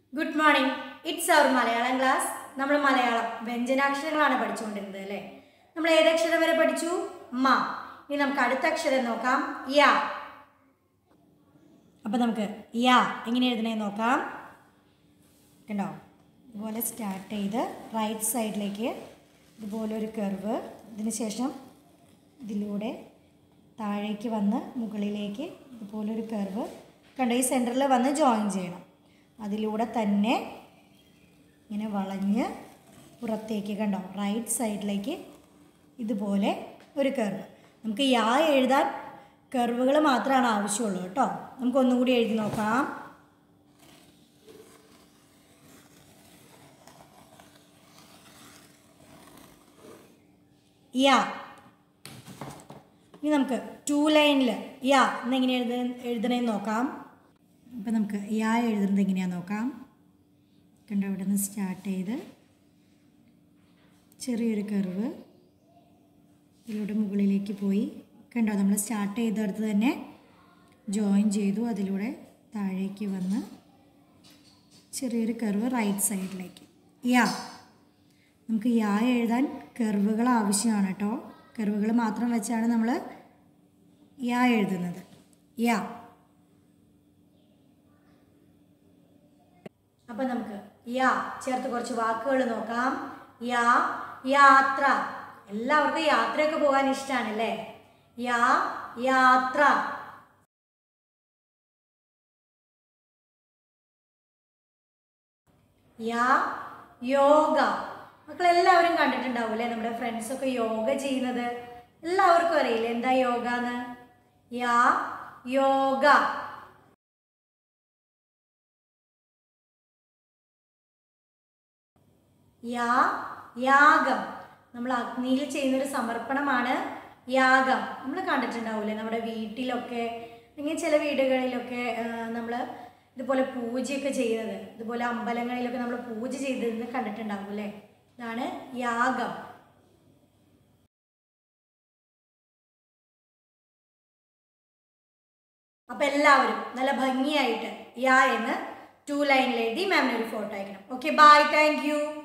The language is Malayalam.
good morning it's our Malayalam class നമ്മൾ മലയാളം വ്യഞ്ജനാക്ഷരങ്ങളാണ് പഠിച്ചുകൊണ്ടിരുന്നത് അല്ലേ നമ്മൾ ഏതക്ഷരം വരെ പഠിച്ചു മ ഇനി നമുക്ക് അടുത്ത അക്ഷരം നോക്കാം യ അപ്പം നമുക്ക് യ എങ്ങനെ എഴുതണേ നോക്കാം കണ്ടോ ഇതുപോലെ സ്റ്റാർട്ട് ചെയ്ത് റൈറ്റ് സൈഡിലേക്ക് ഇതുപോലെ ഒരു കർവ് ഇതിന് ശേഷം ഇതിലൂടെ താഴേക്ക് വന്ന് മുകളിലേക്ക് ഇതുപോലെ ഒരു കർവ് കണ്ടോ ഈ സെൻറ്ററിൽ വന്ന് ജോയിൻ ചെയ്യണം അതിലൂടെ തന്നെ ഇങ്ങനെ വളഞ്ഞ് പുറത്തേക്ക് കണ്ടോ റൈറ്റ് സൈഡിലേക്ക് ഇതുപോലെ ഒരു കർവ് നമുക്ക് യാ എഴുതാൻ കർവുകൾ മാത്രമാണ് ആവശ്യമുള്ളൂ കേട്ടോ നമുക്ക് ഒന്നുകൂടി എഴുതി നോക്കാം യാ ഇനി നമുക്ക് ടു ലൈനിൽ യാ എന്നെങ്ങനെ എഴുത എഴുതണേന്ന് നോക്കാം ഇപ്പം നമുക്ക് യാ എഴുതുന്നത് എങ്ങനെയാണെന്ന് നോക്കാം കണ്ടോ ഇവിടെ നിന്ന് സ്റ്റാർട്ട് ചെയ്ത് ചെറിയൊരു കർവ് ഇതിലൂടെ മുകളിലേക്ക് പോയി കണ്ടോ നമ്മൾ സ്റ്റാർട്ട് ചെയ്തെടുത്ത് തന്നെ ജോയിൻ ചെയ്തു അതിലൂടെ താഴേക്ക് വന്ന് ചെറിയൊരു കർവ് റൈറ്റ് സൈഡിലേക്ക് യാ നമുക്ക് യാ എഴുതാൻ കർവുകൾ ആവശ്യമാണ് കേട്ടോ കർവുകൾ മാത്രം വെച്ചാണ് നമ്മൾ യാ എഴുതുന്നത് യാ അപ്പം നമുക്ക് യാ ചേർത്ത് കുറച്ച് വാക്കുകൾ നോക്കാം യാ യാത്ര എല്ലാവർക്കും യാത്രയൊക്കെ പോകാൻ ഇഷ്ടമാണല്ലേ യാ യാത്ര യാ യോഗ മക്കളെല്ലാവരും കണ്ടിട്ടുണ്ടാവൂലേ നമ്മുടെ ഫ്രണ്ട്സൊക്കെ യോഗ ചെയ്യുന്നത് എല്ലാവർക്കും അറിയില്ലേ എന്താ യോഗ എന്ന് യാ യോഗ യാ യാഗം നമ്മൾ അഗ്നിയിൽ ചെയ്യുന്നൊരു സമർപ്പണമാണ് യാഗം നമ്മൾ കണ്ടിട്ടുണ്ടാവൂലേ നമ്മുടെ വീട്ടിലൊക്കെ അല്ലെങ്കിൽ ചില വീടുകളിലൊക്കെ നമ്മൾ ഇതുപോലെ പൂജയൊക്കെ ചെയ്യുന്നത് ഇതുപോലെ അമ്പലങ്ങളിലൊക്കെ നമ്മൾ പൂജ ചെയ്തതെന്ന് കണ്ടിട്ടുണ്ടാവൂലേ ഇതാണ് യാഗം അപ്പം എല്ലാവരും നല്ല ഭംഗിയായിട്ട് യാ എന്ന് ടു ലൈനിൽ എഴുതി മാമിന് ഒരു ഫോട്ടോ അയക്കണം ഓക്കെ ബൈ താങ്ക് യു